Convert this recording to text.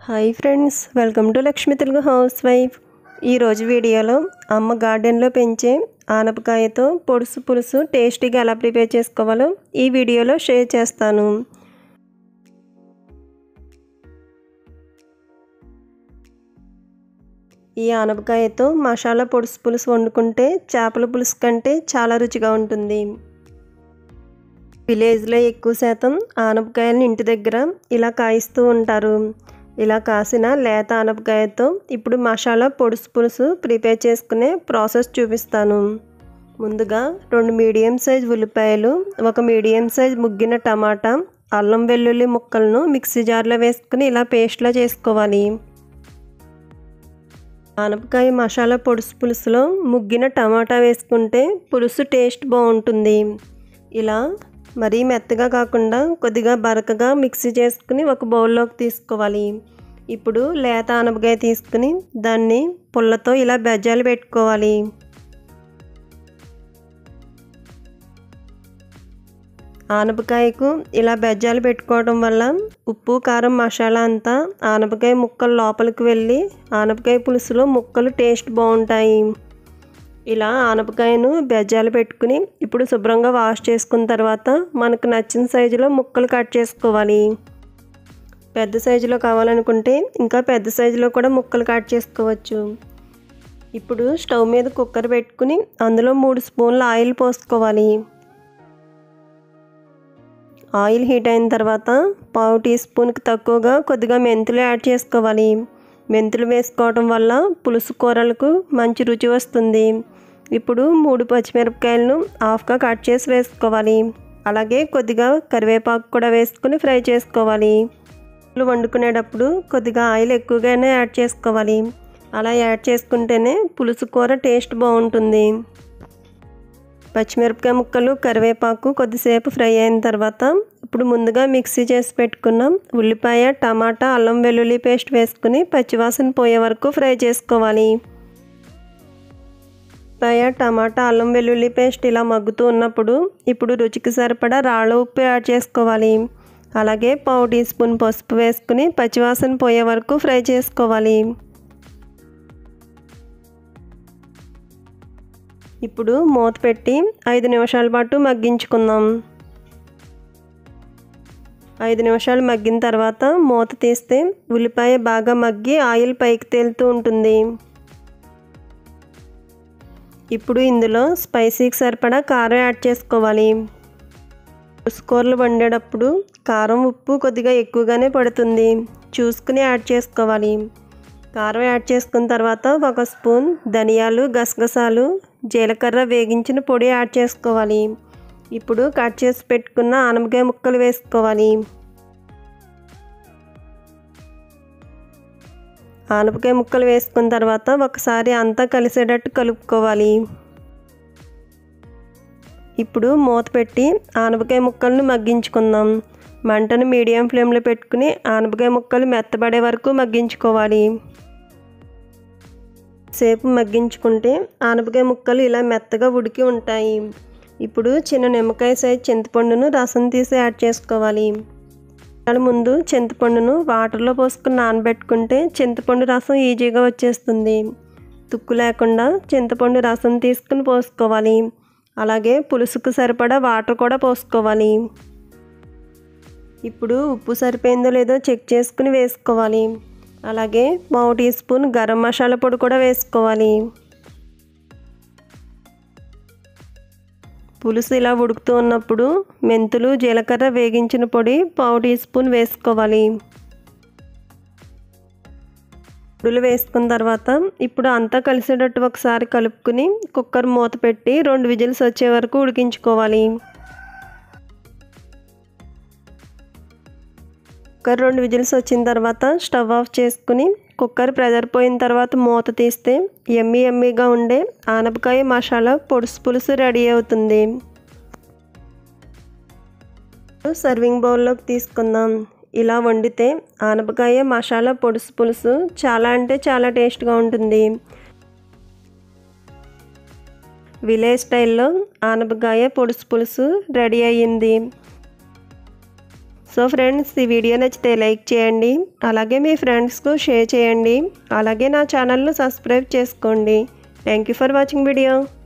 hi friends welcome to Lakshmi Telugu housewife ఈరోజు వీడియోలో అమ్మ గార్డెన్లో పెంచే ఆనపకాయతో పొడుసు పులుసు టేస్టీగా ఎలా ప్రిపేర్ చేసుకోవాలో ఈ వీడియోలో షేర్ చేస్తాను ఈ ఆనపకాయతో మసాలా పొడుసు పులుసు వండుకుంటే చేపల పులుసు కంటే చాలా రుచిగా ఉంటుంది విలేజ్లో ఎక్కువ శాతం ఆనపకాయలను ఇంటి దగ్గర ఇలా కాయిస్తూ ఉంటారు ఇలా కాసిన లేత ఆనపకాయతో ఇప్పుడు మసాలా పొడుసు పులుసు ప్రిపేర్ చేసుకునే ప్రాసెస్ చూపిస్తాను ముందుగా రెండు మీడియం సైజ్ ఉల్లిపాయలు ఒక మీడియం సైజ్ ముగ్గిన టమాటా అల్లం వెల్లుల్లి ముక్కలను మిక్సీ జార్లో వేసుకుని ఇలా పేస్ట్లా చేసుకోవాలి ఆనపకాయ మసాలా పొడుసు పులుసులో ముగ్గిన టమాటా వేసుకుంటే పులుసు టేస్ట్ బాగుంటుంది ఇలా మరీ మెత్తగా కాకుండా కొద్దిగా బరకగా మిక్సీ చేసుకుని ఒక బౌల్లోకి తీసుకోవాలి ఇప్పుడు లేత ఆనపకాయ తీసుకుని దాన్ని పుల్లతో ఇలా బెజ్జాలు పెట్టుకోవాలి ఆనపకాయకు ఇలా బెజ్జాలు పెట్టుకోవడం వల్ల ఉప్పు కారం మసాలా అంతా ఆనపకాయ ముక్కలు లోపలికి వెళ్ళి ఆనపకాయ పులుసులో ముక్కలు టేస్ట్ బాగుంటాయి ఇలా ఆనపకాయను బెజ్జాలు పెట్టుకుని ఇప్పుడు శుభ్రంగా వాష్ చేసుకున్న తర్వాత మనకు నచ్చిన సైజులో ముక్కలు కట్ చేసుకోవాలి పెద్ద సైజులో కావాలనుకుంటే ఇంకా పెద్ద సైజులో కూడా ముక్కలు కట్ చేసుకోవచ్చు ఇప్పుడు స్టవ్ మీద కుక్కర్ పెట్టుకుని అందులో మూడు స్పూన్ల ఆయిల్ పోసుకోవాలి ఆయిల్ హీట్ అయిన తర్వాత పావు టీ స్పూన్కి తక్కువగా కొద్దిగా మెంతులు యాడ్ చేసుకోవాలి మెంతులు వేసుకోవడం వల్ల పులుసు కూరలకు మంచి రుచి వస్తుంది ఇప్పుడు మూడు పచ్చిమిరపకాయలను హాఫ్గా కట్ చేసి వేసుకోవాలి అలాగే కొద్దిగా కరివేపాకు కూడా వేసుకుని ఫ్రై చేసుకోవాలి వండుకునేటప్పుడు కొద్దిగా ఆయిల్ ఎక్కువగానే యాడ్ చేసుకోవాలి అలా యాడ్ చేసుకుంటేనే పులుసు కూర టేస్ట్ బాగుంటుంది పచ్చిమిరపకాయ ముక్కలు కరివేపాకు కొద్దిసేపు ఫ్రై అయిన తర్వాత ఇప్పుడు ముందుగా మిక్సీ చేసి పెట్టుకున్న ఉల్లిపాయ టమాటా అల్లం వెల్లుల్లి పేస్ట్ వేసుకుని పచ్చివాసన పోయే వరకు ఫ్రై చేసుకోవాలి ఉల్లిపాయ టమాటా అల్లం వెల్లుల్లి పేస్ట్ ఇలా మగ్గుతూ ఉన్నప్పుడు ఇప్పుడు రుచికి సరిపడా రాళ్ళ ఉప్పు యాడ్ చేసుకోవాలి అలాగే పావు టీ స్పూన్ పసుపు వేసుకుని పచ్చివాసన పోయే వరకు ఫ్రై చేసుకోవాలి ఇప్పుడు మూత పెట్టి ఐదు నిమిషాల పాటు మగ్గించుకుందాం ఐదు నిమిషాలు మగ్గిన తర్వాత మూత తీస్తే ఉల్లిపాయ బాగా మగ్గి ఆయిల్ పైకి తేలుతూ ఉంటుంది ఇప్పుడు ఇందులో స్పైసీకి సరిపడా కారం యాడ్ చేసుకోవాలి కూరలు వండేటప్పుడు కారం ఉప్పు కొద్దిగా ఎక్కువగానే పడుతుంది చూసుకుని యాడ్ చేసుకోవాలి కారం యాడ్ చేసుకున్న తర్వాత ఒక స్పూన్ ధనియాలు గసగసాలు జీలకర్ర వేగించిన పొడి యాడ్ చేసుకోవాలి ఇప్పుడు కట్ చేసి పెట్టుకున్న ఆనపకాయ ముక్కలు వేసుకోవాలి ఆనపకాయ ముక్కలు వేసుకున్న తర్వాత ఒకసారి అంతా కలిసేటట్టు కలుపుకోవాలి ఇప్పుడు మూత పెట్టి ఆనపకాయ ముక్కలను మగ్గించుకుందాం మంటను మీడియం ఫ్లేమ్లో పెట్టుకుని ఆనపకాయ ముక్కలు మెత్తబడే వరకు మగ్గించుకోవాలి సేపు మగ్గించుకుంటే ఆనపకాయ ముక్కలు ఇలా మెత్తగా ఉడికి ఉంటాయి ఇప్పుడు చిన్న నిమ్మకాయ సైజ్ చింతపండును రసం తీసి యాడ్ చేసుకోవాలి ముందు చింతపండును వాటర్లో పోసుకుని నానబెట్టుకుంటే చింతపండు రసం ఈజీగా వచ్చేస్తుంది తుక్కు లేకుండా చింతపండు రసం తీసుకుని పోసుకోవాలి అలాగే పులుసుకు సరిపడా వాటర్ కూడా పోసుకోవాలి ఇప్పుడు ఉప్పు సరిపోయిందో లేదో చెక్ చేసుకుని వేసుకోవాలి అలాగే పావు టీ స్పూన్ గరం మసాలా పొడి కూడా వేసుకోవాలి పులుసు ఇలా ఉడుకుతూ ఉన్నప్పుడు మెంతులు జీలకర్ర వేగించిన పొడి పావు టీ స్పూన్ వేసుకోవాలి పొడులు వేసుకున్న తర్వాత ఇప్పుడు అంతా కలిసేటట్టు ఒకసారి కలుపుకుని కుక్కర్ మూత పెట్టి రెండు విజిల్స్ వచ్చే వరకు ఉడికించుకోవాలి కుక్కర్ రెండు విజిల్స్ వచ్చిన తర్వాత స్టవ్ ఆఫ్ చేసుకుని కుక్కర్ ప్రెజర్ పోయిన తర్వాత మూత తీస్తే ఎమ్మి ఎమ్మిగా ఉండే ఆనపకాయ మసాలా పొడుసు పులుసు రెడీ అవుతుంది సర్వింగ్ బౌల్లోకి తీసుకుందాం ఇలా వండితే ఆనపకాయ మసాలా పొడుసు పులుసు చాలా అంటే చాలా టేస్ట్గా ఉంటుంది విలేజ్ స్టైల్లో ఆనపకాయ పొడుసు పులుసు రెడీ అయ్యింది సో ఫ్రెండ్స్ ఈ వీడియో నచ్చితే లైక్ చేయండి అలాగే మీ ఫ్రెండ్స్కు షేర్ చేయండి అలాగే నా ఛానల్ను సబ్స్క్రైబ్ చేసుకోండి thank you for watching video